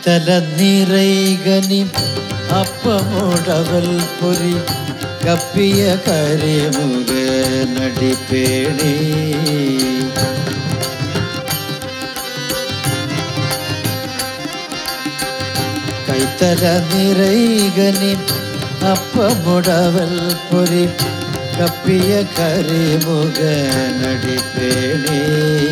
கைத்தல நிறைகனி அப்பமுடவல் பொறி கப்பிய கரிமுக நடிப்பேணி கைத்தல நிறைகனி அப்பமுடவல் பொறி கப்பிய கரிமுக நடிப்பேணே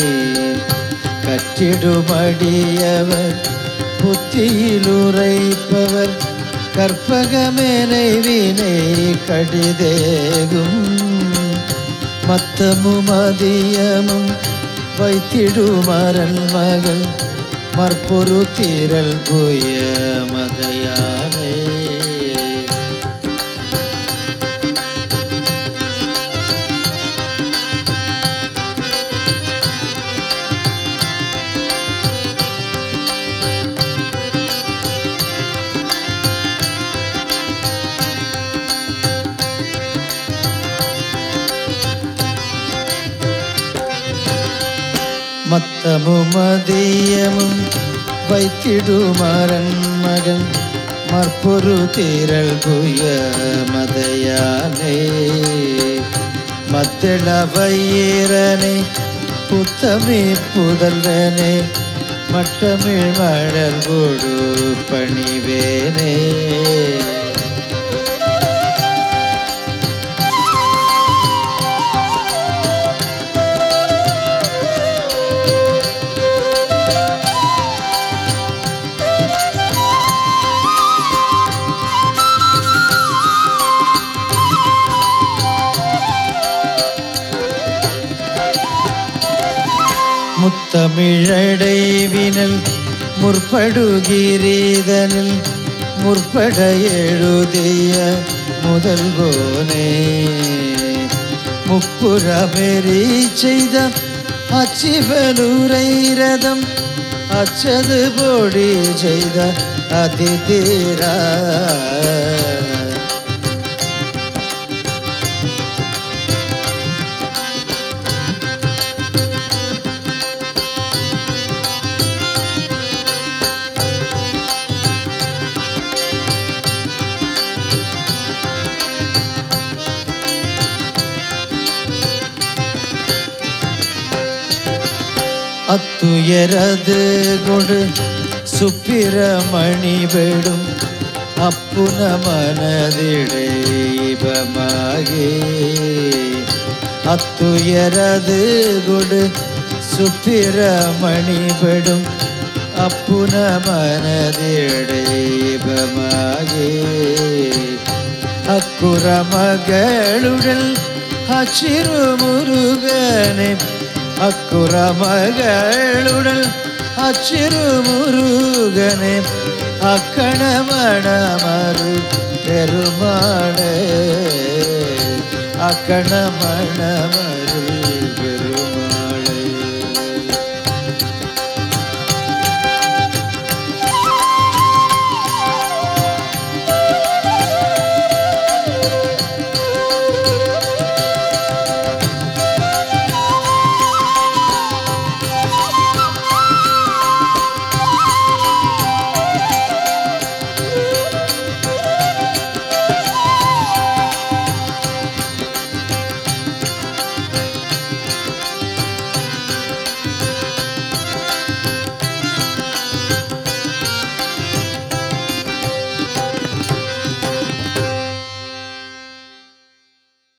கற்றிடுமடியவர் புத்தியில் உரைப்பவர் கற்பகமேனை வினை கடிதேகும் மத்தமும் அதியமும் வைத்திடுமரல் மகள் மற்பொரு தீரல் புய மதையானே மத்தமும் மதியமும் வைத்திடுமரன் மகன் மற்பொரு தீரல் புய மதையானே மத்திள வையரனே புத்தமே புதல்வனே மட்டமிழ் மழல் கொடு பணிவேனே முத்தமிழடைவினல் முற்படுகிறீதனில் முற்பட எழுதிய முதல்வோனே முப்புறமெறி செய்த அச்சிவலுரை ரதம் அச்சது போடி செய்த அதிதீரா அத்துயரது கொடு சுப்பிரமணி விடும் அப்புன மனதிடைபமாகி அத்துயரது கொடு சுப்பிரமணி விடும் அப்புன மனதிடைபமாகி அக்குற மகளுடல் அச்சிறு முருகனை அக்குற மகளுடல் அச்சிறு முருகனே அக்கணமணமரு பெருமாளே அக்கணமணமரு